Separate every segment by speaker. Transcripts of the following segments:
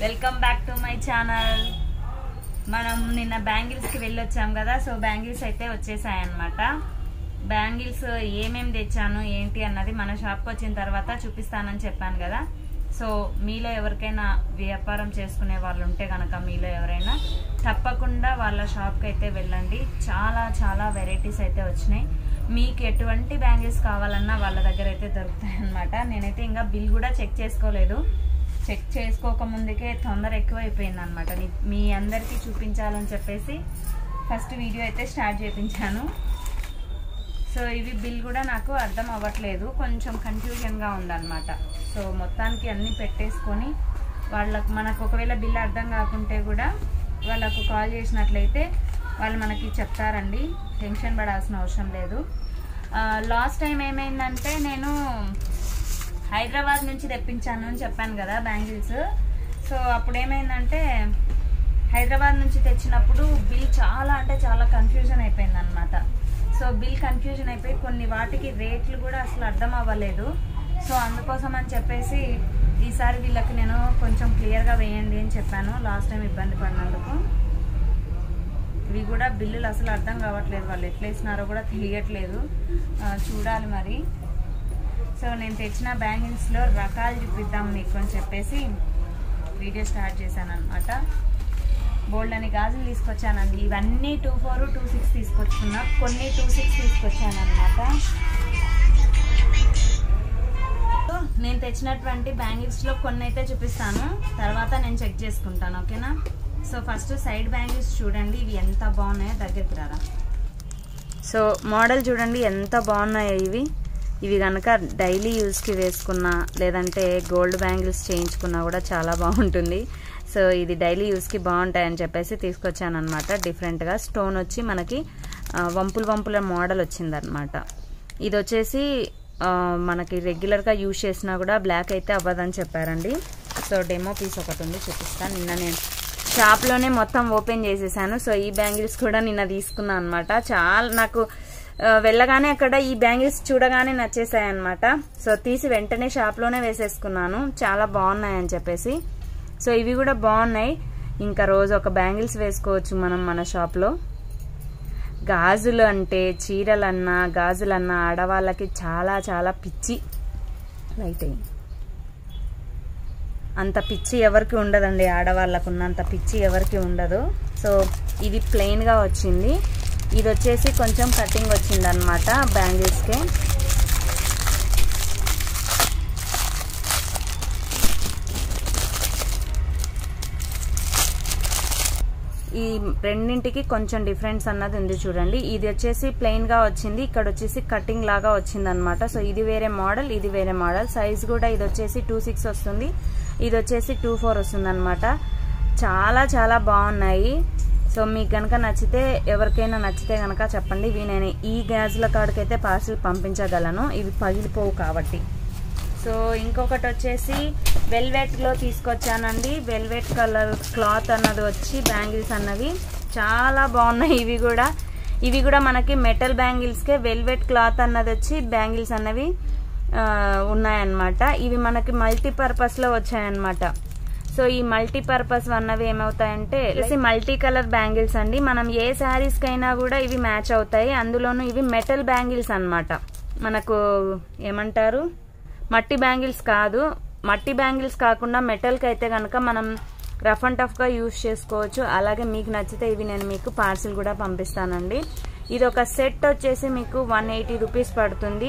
Speaker 1: welcome back to my channel మనం నిన్న bangles కి వెళ్ళొచ్చాం కదా సో బ్యాంగిల్స్ అయితే వచ్చేసాయి అనమాట బ్యాంగిల్స్ ఏమేమి తెచ్చాను ఏంటి అన్నది మన షాప్కి వచ్చిన తర్వాత చూపిస్తానని చెప్పాను కదా సో మీలో ఎవరికైనా వ్యాపారం చేసుకునే వాళ్ళు ఉంటే కనుక మీలో ఎవరైనా తప్పకుండా వాళ్ళ షాప్కి అయితే వెళ్ళండి చాలా చాలా వెరైటీస్ అయితే వచ్చినాయి మీకు ఎటువంటి బ్యాంగిల్స్ కావాలన్నా వాళ్ళ దగ్గర అయితే దొరుకుతాయి అనమాట నేనైతే ఇంకా బిల్ కూడా చెక్ చేసుకోలేదు చెక్ చేసుకోక ముందుకే తొందర ఎక్కువ అయిపోయింది అనమాట మీ అందరికీ చూపించాలని చెప్పేసి ఫస్ట్ వీడియో అయితే స్టార్ట్ చేయించాను సో ఇవి బిల్ కూడా నాకు అర్థం అవ్వట్లేదు కొంచెం కన్ఫ్యూజన్గా ఉందన్నమాట సో మొత్తానికి అన్నీ పెట్టేసుకొని వాళ్ళకు మనకు ఒకవేళ బిల్ అర్థం కాకుంటే కూడా వాళ్ళకు కాల్ చేసినట్లయితే వాళ్ళు మనకి చెప్తారండి టెన్షన్ పడాల్సిన అవసరం లేదు లాస్ట్ టైం ఏమైందంటే నేను హైదరాబాద్ నుంచి తెప్పించాను అని చెప్పాను కదా బ్యాంగిల్స్ సో అప్పుడు ఏమైందంటే హైదరాబాద్ నుంచి తెచ్చినప్పుడు బిల్ చాలా అంటే చాలా కన్ఫ్యూజన్ అయిపోయింది అనమాట సో బిల్ కన్ఫ్యూజన్ అయిపోయి కొన్ని వాటికి రేట్లు కూడా అసలు అర్థం అవ్వలేదు సో అందుకోసం అని చెప్పేసి ఈసారి వీళ్ళకి నేను కొంచెం క్లియర్గా వేయండి అని చెప్పాను లాస్ట్ టైం ఇబ్బంది పడినందుకు ఇవి కూడా బిల్లులు అసలు అర్థం కావట్లేదు వాళ్ళు ఎట్లా వేసినారో కూడా తెలియట్లేదు ఆ, చూడాలి మరి సో నేను తెచ్చిన బ్యాంగిల్స్లో రకాలు చూపిద్దాం మీకు అని చెప్పేసి వీడియో స్టార్ట్ చేశాను అనమాట బోల్డ్ అని గాజులు తీసుకొచ్చానండి ఇవన్నీ టూ ఫోర్ టూ సిక్స్ తీసుకొచ్చుకున్నా కొన్ని టూ సిక్స్ తీసుకొచ్చాను అనమాట నేను తెచ్చినటువంటి బ్యాంగిల్స్లో కొన్ని అయితే చూపిస్తాను తర్వాత నేను చెక్ చేసుకుంటాను ఓకేనా సో ఫస్ట్ సైడ్ బ్యాంగిల్స్ చూడండి ఇవి ఎంత బాగున్నాయో దగ్గరికి రారా సో మోడల్ చూడండి ఎంత బాగున్నాయో ఇవి ఇవి కనుక డైలీ యూస్కి వేసుకున్నా లేదంటే గోల్డ్ బ్యాంగిల్స్ చేయించుకున్నా కూడా చాలా బాగుంటుంది సో ఇది డైలీ యూస్కి బాగుంటాయని చెప్పేసి తీసుకొచ్చాను అనమాట డిఫరెంట్గా స్టోన్ వచ్చి మనకి ఆ, వంపుల వంపుల మోడల్ వచ్చిందనమాట ఇది వచ్చేసి ఆ, మనకి రెగ్యులర్గా యూజ్ చేసినా కూడా బ్లాక్ అయితే అవ్వదని చెప్పారండి సో డెమో పీస్ ఒకటి ఉంది చూపిస్తాను నిన్న నేను షాప్లోనే మొత్తం ఓపెన్ చేసేసాను సో ఈ బ్యాంగిల్స్ కూడా నిన్న తీసుకున్నాను అనమాట చాలా నాకు ఆ, వెళ్ళగానే అక్కడ ఈ బ్యాంగిల్స్ చూడగానే నచ్చేసాయి అనమాట సో తీసి వెంటనే షాప్లోనే వేసేసుకున్నాను చాలా బాగున్నాయని చెప్పేసి సో ఇవి కూడా బాగున్నాయి ఇంకా రోజు ఒక బ్యాంగిల్స్ వేసుకోవచ్చు మనం మన షాప్లో గాజులు అంటే చీరలన్నా గాజులన్నా ఆడవాళ్ళకి చాలా చాలా పిచ్చి లైట్ అయ్యి అంత పిచ్చి ఎవరికి ఉండదండి ఆడవాళ్ళకు ఉన్నంత పిచ్చి ఎవరికి ఉండదు సో ఇది ప్లెయిన్గా వచ్చింది ఇది వచ్చేసి కొంచెం కటింగ్ వచ్చింది అనమాట బ్యాంగిల్స్కి ఈ రెండింటికి కొంచెం డిఫరెన్స్ అన్నది ఉంది చూడండి ఇది వచ్చేసి ప్లెయిన్ గా వచ్చింది ఇక్కడ వచ్చేసి కటింగ్ లాగా వచ్చింది అనమాట సో ఇది వేరే మోడల్ ఇది వేరే మోడల్ సైజ్ కూడా ఇది వచ్చేసి టూ సిక్స్ వస్తుంది ఇది వచ్చేసి టూ ఫోర్ వస్తుంది అనమాట చాలా చాలా బాగున్నాయి సో మీకు కనుక నచ్చితే ఎవరికైనా నచ్చితే కనుక చెప్పండి ఇవి నేను ఈ గ్యాజ్ల కాడికైతే పార్సిల్ పంపించగలను ఇవి పగిలిపోవు కాబట్టి సో ఇంకొకటి వచ్చేసి వెల్వెట్లో తీసుకొచ్చానండి వెల్వెట్ కలర్ క్లాత్ అన్నది వచ్చి బ్యాంగిల్స్ అన్నవి చాలా బాగున్నాయి ఇవి కూడా ఇవి కూడా మనకి మెటల్ బ్యాంగిల్స్కే వెల్వెట్ క్లాత్ అన్నది వచ్చి బ్యాంగిల్స్ అన్నవి ఆ, ఉన్నాయన్నమాట ఇవి మనకి మల్టీపర్పస్లో వచ్చాయన్నమాట సో ఈ మల్టీపర్పస్ అన్నవి ఏమవుతాయంటే మల్టీ కలర్ బ్యాంగిల్స్ అండి మనం ఏ శారీస్ కైనా కూడా ఇవి మ్యాచ్ అవుతాయి అందులోనూ ఇవి మెటల్ బ్యాంగిల్స్ అన్నమాట మనకు ఏమంటారు మట్టి బ్యాంగిల్స్ కాదు మట్టి బ్యాంగిల్స్ కాకుండా మెటల్కి అయితే కనుక మనం రఫ్ అండ్ టఫ్గా యూస్ చేసుకోవచ్చు అలాగే మీకు నచ్చితే ఇవి నేను మీకు పార్సిల్ కూడా పంపిస్తానండి ఇది ఒక సెట్ వచ్చేసి మీకు వన్ ఎయిటీ రూపీస్ పడుతుంది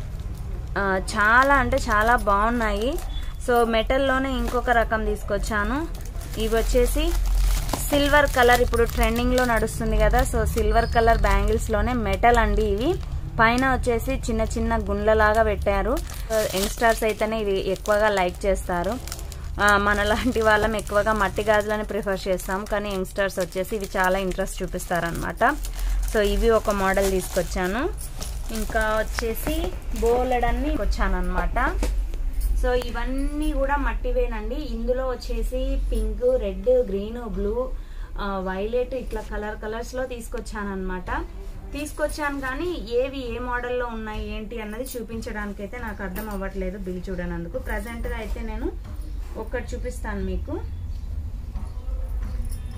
Speaker 1: ఆ, చాలా అంటే చాలా బాగున్నాయి సో మెటల్లోనే ఇంకొక రకం తీసుకొచ్చాను ఇవి వచ్చేసి సిల్వర్ కలర్ ఇప్పుడు ట్రెండింగ్లో నడుస్తుంది కదా సో సిల్వర్ కలర్ బ్యాంగిల్స్లోనే మెటల్ అండి ఇవి పైన వచ్చేసి చిన్న చిన్న గుండ్లలాగా పెట్టారు యంగ్స్టర్స్ అయితేనే ఇవి ఎక్కువగా లైక్ చేస్తారు ఆ, మనలాంటి వాళ్ళం ఎక్కువగా మట్టి గాజులని ప్రిఫర్ చేస్తాం కానీ యంగ్స్టర్స్ వచ్చేసి ఇవి చాలా ఇంట్రెస్ట్ చూపిస్తారనమాట సో ఇవి ఒక మోడల్ తీసుకొచ్చాను ఇంకా వచ్చేసి బోలెడన్ని వచ్చాను అనమాట సో ఇవన్నీ కూడా మట్టివేనండి ఇందులో వచ్చేసి pink red green blue violet ఇట్లా కలర్ కలర్స్ లో తీసుకొచ్చాను అనమాట తీసుకొచ్చాను కానీ ఏవి ఏ మోడల్లో ఉన్నాయి ఏంటి అన్నది చూపించడానికి అయితే నాకు అర్థం అవ్వట్లేదు బిల్ చూడనందుకు ప్రజెంట్ గా అయితే నేను ఒక్కటి చూపిస్తాను మీకు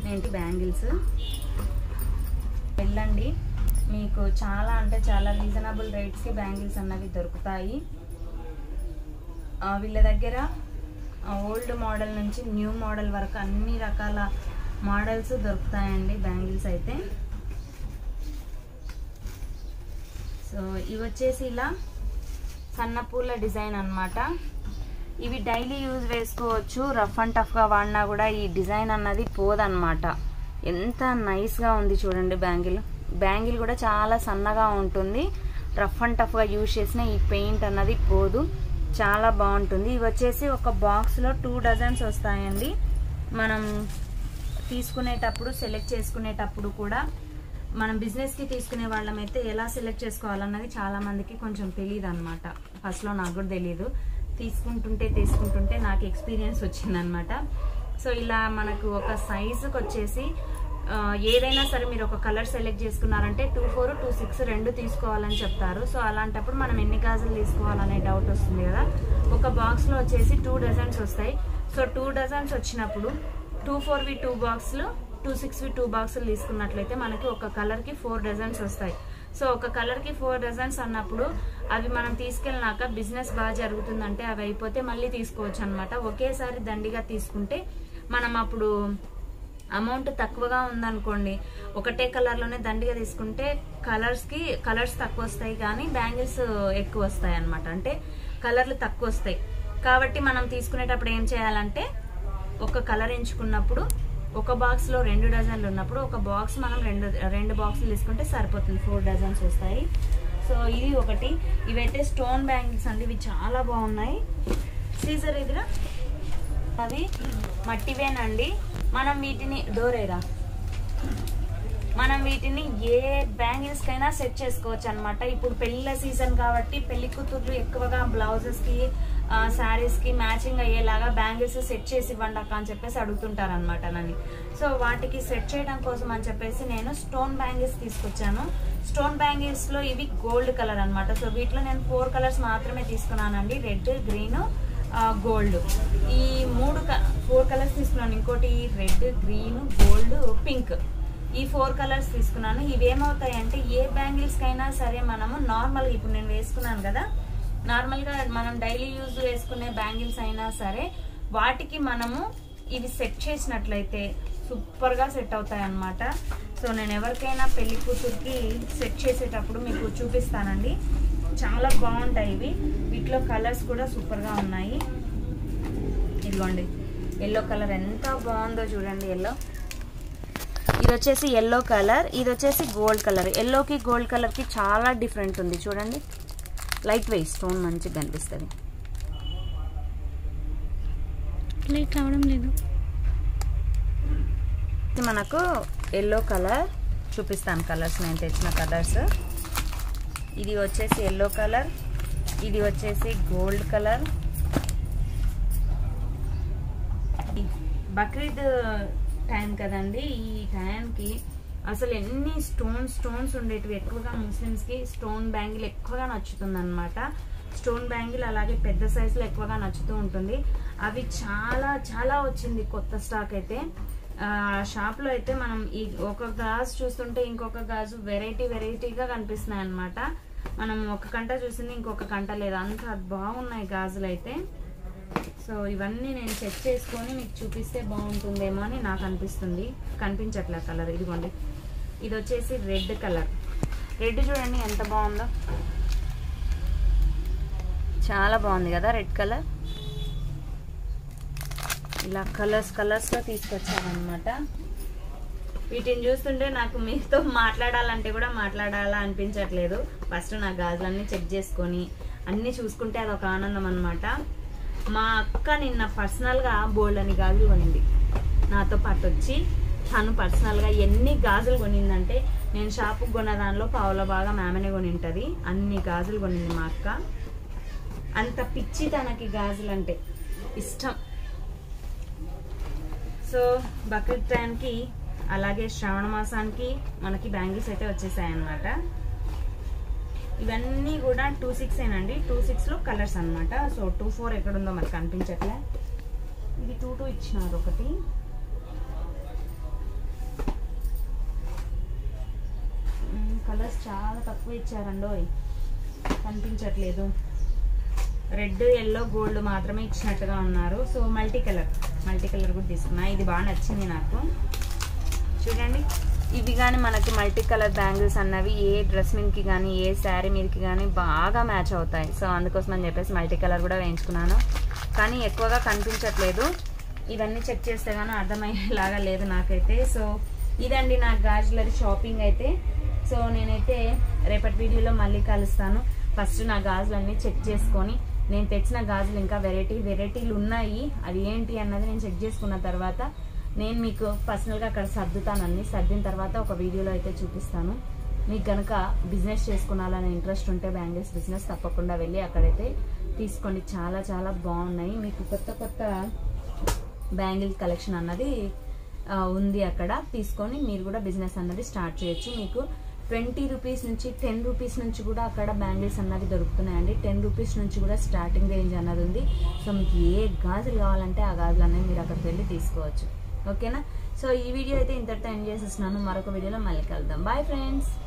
Speaker 1: ఏంటి బ్యాంగిల్స్ వెళ్ళండి మీకు చాలా అంటే చాలా రీజనబుల్ రేట్స్కి బ్యాంగిల్స్ అన్నవి దొరుకుతాయి ఆ, వీళ్ళ దగ్గర ఓల్డ్ మోడల్ నుంచి న్యూ మోడల్ వరకు అన్ని రకాల మోడల్స్ దొరుకుతాయండి బ్యాంగిల్స్ అయితే సో ఇవి వచ్చేసి ఇలా సన్నపూల డిజైన్ అన్నమాట ఇవి డైలీ యూజ్ వేసుకోవచ్చు రఫ్ అండ్ టఫ్గా వాడినా కూడా ఈ డిజైన్ అన్నది పోదన్నమాట ఎంత నైస్గా ఉంది చూడండి బ్యాంగిల్ బ్యాంగిల్ కూడా చాలా సన్నగా ఉంటుంది రఫ్ అండ్ టఫ్గా యూజ్ చేసిన ఈ పెయింట్ అన్నది పోదు చాలా బాగుంటుంది ఇవి వచ్చేసి ఒక బాక్స్లో టూ డజన్స్ వస్తాయండి మనం తీసుకునేటప్పుడు సెలెక్ట్ చేసుకునేటప్పుడు కూడా మనం బిజినెస్కి తీసుకునే వాళ్ళమైతే ఎలా సెలెక్ట్ చేసుకోవాలన్నది చాలా మందికి కొంచెం తెలియదు అనమాట ఫస్ట్లో నాకు కూడా తెలియదు తీసుకుంటుంటే తీసుకుంటుంటే నాకు ఎక్స్పీరియన్స్ వచ్చిందనమాట సో ఇలా మనకు ఒక సైజుకి వచ్చేసి ఆ, ఏదైనా సరే మీరు ఒక కలర్ సెలెక్ట్ చేసుకున్నారంటే టూ ఫోర్ టూ సిక్స్ రెండు తీసుకోవాలని చెప్తారు సో అలాంటప్పుడు మనం ఎన్ని గాజులు తీసుకోవాలనే డౌట్ వస్తుంది కదా ఒక బాక్స్లో వచ్చేసి టూ డజన్స్ వస్తాయి సో టూ డజన్స్ వచ్చినప్పుడు టూ ఫోర్వి టూ బాక్స్లు టూ సిక్స్వి టూ బాక్సులు తీసుకున్నట్లయితే మనకి ఒక కలర్కి ఫోర్ డజన్స్ వస్తాయి సో ఒక కలర్కి ఫోర్ డజన్స్ అన్నప్పుడు అవి మనం తీసుకెళ్ళినాక బిజినెస్ బాగా జరుగుతుందంటే అవి అయిపోతే మళ్ళీ తీసుకోవచ్చు అనమాట ఒకేసారి దండిగా తీసుకుంటే మనం అప్పుడు అమౌంట్ తక్కువగా ఉందనుకోండి ఒకటే కలర్లోనే దండిగా తీసుకుంటే కలర్స్కి కలర్స్ తక్కువ వస్తాయి కానీ బ్యాంగిల్స్ ఎక్కువ వస్తాయి అనమాట అంటే కలర్లు తక్కువ వస్తాయి కాబట్టి మనం తీసుకునేటప్పుడు ఏం చేయాలంటే ఒక కలర్ ఎంచుకున్నప్పుడు ఒక బాక్స్లో రెండు డజన్లు ఉన్నప్పుడు ఒక బాక్స్ మనం రెండు రెండు బాక్సులు తీసుకుంటే సరిపోతుంది ఫోర్ డజన్స్ వస్తాయి సో ఇది ఒకటి ఇవైతే స్టోన్ బ్యాంగిల్స్ అండి ఇవి చాలా బాగున్నాయి సీజర్ ఎదురా అవి మట్టివేనండి మనం వీటిని డోరేరా మనం వీటిని ఏ బ్యాంగిల్స్ కైనా సెట్ చేసుకోవచ్చు అనమాట ఇప్పుడు పెళ్లిళ్ళ సీజన్ కాబట్టి పెళ్లి కూతుర్లు ఎక్కువగా బ్లౌజెస్ కి శారీస్ కి మ్యాచింగ్ అయ్యేలాగా బ్యాంగిల్స్ సెట్ చేసి ఇవ్వండి అక్క అని చెప్పేసి అడుగుతుంటారు అనమాట నన్ను సో వాటికి సెట్ చేయడం కోసం అని చెప్పేసి నేను స్టోన్ బ్యాంగిల్స్ తీసుకొచ్చాను స్టోన్ బ్యాంగిల్స్ లో ఇవి గోల్డ్ కలర్ అన్నమాట సో వీటిలో నేను ఫోర్ కలర్స్ మాత్రమే తీసుకున్నానండి రెడ్ గ్రీన్ గోల్డ్ ఈ మూడు ఫోర్ కలర్స్ తీసుకున్నాను ఇంకోటి రెడ్ గ్రీన్ గోల్డ్ పింక్ ఈ ఫోర్ కలర్స్ తీసుకున్నాను ఇవి ఏమవుతాయంటే ఏ బ్యాంగిల్స్ కైనా సరే మనము నార్మల్ ఇప్పుడు నేను వేసుకున్నాను కదా నార్మల్ గా మనం డైలీ యూజ్ వేసుకునే బ్యాంగిల్స్ అయినా సరే వాటికి మనము ఇవి సెట్ చేసినట్లయితే సూపర్ గా సెట్ అవుతాయి అన్నమాట సో నేను ఎవరికైనా పెళ్లి కూతురికి సెట్ చేసేటప్పుడు మీకు చూపిస్తానండి చాలా బాగుంటాయి ఇవి వీటిలో కలర్స్ కూడా సూపర్ గా ఉన్నాయి ఇదిగోండి ఎల్లో కలర్ ఎంత బాగుందో చూడండి ఎల్లో ఇది వచ్చేసి ఎల్లో కలర్ ఇది వచ్చేసి గోల్డ్ కలర్ ఎల్లోకి గోల్డ్ కలర్కి చాలా డిఫరెంట్ ఉంది చూడండి లైట్ వెయిట్ స్టోన్ మంచిగా కనిపిస్తుంది
Speaker 2: లైట్ రావడం లేదు
Speaker 1: ఇది మనకు ఎల్లో కలర్ చూపిస్తాను కలర్స్ నేను తెచ్చిన కలర్స్ ఇది వచ్చేసి ఎల్లో కలర్ ఇది వచ్చేసి గోల్డ్ కలర్ బక్రీద్ టైం కదండి ఈ టైంకి అసలు ఎన్ని స్టోన్ స్టోన్స్ ఉండేటివి ఎక్కువగా ముస్లిమ్స్కి స్టోన్ బ్యాంగిల్ ఎక్కువగా నచ్చుతుంది అనమాట స్టోన్ బ్యాంగిల్ అలాగే పెద్ద సైజులో ఎక్కువగా నచ్చుతూ ఉంటుంది అవి చాలా చాలా వచ్చింది కొత్త స్టాక్ అయితే ఆ, షాప్లో అయితే మనం ఈ ఒక గాజు చూస్తుంటే ఇంకొక గాజు వెరైటీ వెరైటీగా కనిపిస్తున్నాయి అనమాట మనం ఒక కంట చూసింది ఇంకొక కంట లేదు అంత బాగున్నాయి గాజులు అయితే సో ఇవన్నీ నేను చెక్ చేసుకొని మీకు చూపిస్తే బాగుంటుందేమో అని నాకు అనిపిస్తుంది కనిపించట్లే కలర్ ఇదిగోండి ఇది వచ్చేసి రెడ్ కలర్ రెడ్ చూడండి ఎంత బాగుందో చాలా బాగుంది కదా రెడ్ కలర్ ఇలా కలర్స్ కలర్స్లో తీసుకొచ్చామన్నమాట వీటిని చూస్తుంటే నాకు మీతో మాట్లాడాలంటే కూడా మాట్లాడాలా అనిపించట్లేదు ఫస్ట్ నా గాజులన్నీ చెక్ చేసుకొని అన్నీ చూసుకుంటే అదొక ఆనందం అనమాట మా అక్క నిన్న పర్సనల్గా బోల్డ్ అని గాజులు కొనింది నాతో పాటు వచ్చి తను పర్సనల్గా ఎన్ని గాజులు కొనిందంటే నేను షాపుకి కొన్న దానిలో పావుల బాగా మేమనే కొనింటది అన్ని గాజులు కొనింది మా అక్క అంత పిచ్చి తనకి గాజులు అంటే ఇష్టం సో బక్రీద్ టైంకి అలాగే శ్రావణ మాసానికి మనకి బ్యాంగిల్స్ అయితే వచ్చేసాయి అనమాట ఇవన్నీ కూడా టూ సిక్స్ ఏనండి టూ సిక్స్లో కలర్స్ అన్నమాట సో టూ ఫోర్ ఎక్కడుందో మనకు కనిపించట్లే ఇది టూ టూ ఇచ్చినారు ఒకటి కలర్స్ చాలా తక్కువ ఇచ్చారండోయ్ కనిపించట్లేదు రెడ్ ఎల్లో గోల్డ్ మాత్రమే ఇచ్చినట్టుగా ఉన్నారు so multi colour multi colour కూడా తీసుకున్నా ఇది బాగా నచ్చింది నాకు చూడండి ఇవి కానీ మనకి మల్టీ కలర్ బ్యాంగిల్స్ అన్నవి ఏ డ్రెస్ మీదకి కానీ ఏ శారీ మీదకి కానీ బాగా మ్యాచ్ అవుతాయి సో అందుకోసం అని చెప్పేసి మల్టీ కలర్ కూడా వేయించుకున్నాను కానీ ఎక్కువగా కనిపించట్లేదు ఇవన్నీ చెక్ చేస్తే కానీ అర్థమయ్యేలాగా లేదు నాకైతే సో ఇదండి నా గాజులరీ షాపింగ్ అయితే సో నేనైతే రేపటి వీడియోలో మళ్ళీ కలుస్తాను ఫస్ట్ నా గాజులన్నీ చెక్ చేసుకొని నేను తెచ్చిన గాజులు ఇంకా వెరైటీ వెరైటీలు ఉన్నాయి అవి ఏంటి అన్నది నేను చెక్ చేసుకున్న తర్వాత నేను మీకు పర్సనల్గా అక్కడ సర్దుతాను అన్ని సర్దిన తర్వాత ఒక వీడియోలో అయితే చూపిస్తాను మీకు కనుక బిజినెస్ చేసుకున్నాలనే ఇంట్రెస్ట్ ఉంటే బ్యాంగిల్స్ బిజినెస్ తప్పకుండా వెళ్ళి అక్కడైతే తీసుకోండి చాలా చాలా బాగున్నాయి మీకు కొత్త కొత్త బ్యాంగిల్ కలెక్షన్ అన్నది ఆ, ఉంది అక్కడ తీసుకొని మీరు కూడా బిజినెస్ అన్నది స్టార్ట్ చేయొచ్చు మీకు ట్వంటీ రూపీస్ నుంచి టెన్ రూపీస్ నుంచి కూడా అక్కడ బ్యాంగిల్స్ అన్నవి దొరుకుతున్నాయండి టెన్ రూపీస్ నుంచి కూడా స్టార్టింగ్ రేంజ్ అన్నది ఉంది సో మీకు ఏ గాజులు కావాలంటే ఆ గాజులు అనేవి మీరు అక్కడికి వెళ్ళి తీసుకోవచ్చు ఓకేనా సో ఈ వీడియో అయితే ఇంతటితో ఎండ్ చేసేస్తున్నాను మరొక వీడియోలో మళ్ళీ కలుద్దాం బాయ్ ఫ్రెండ్స్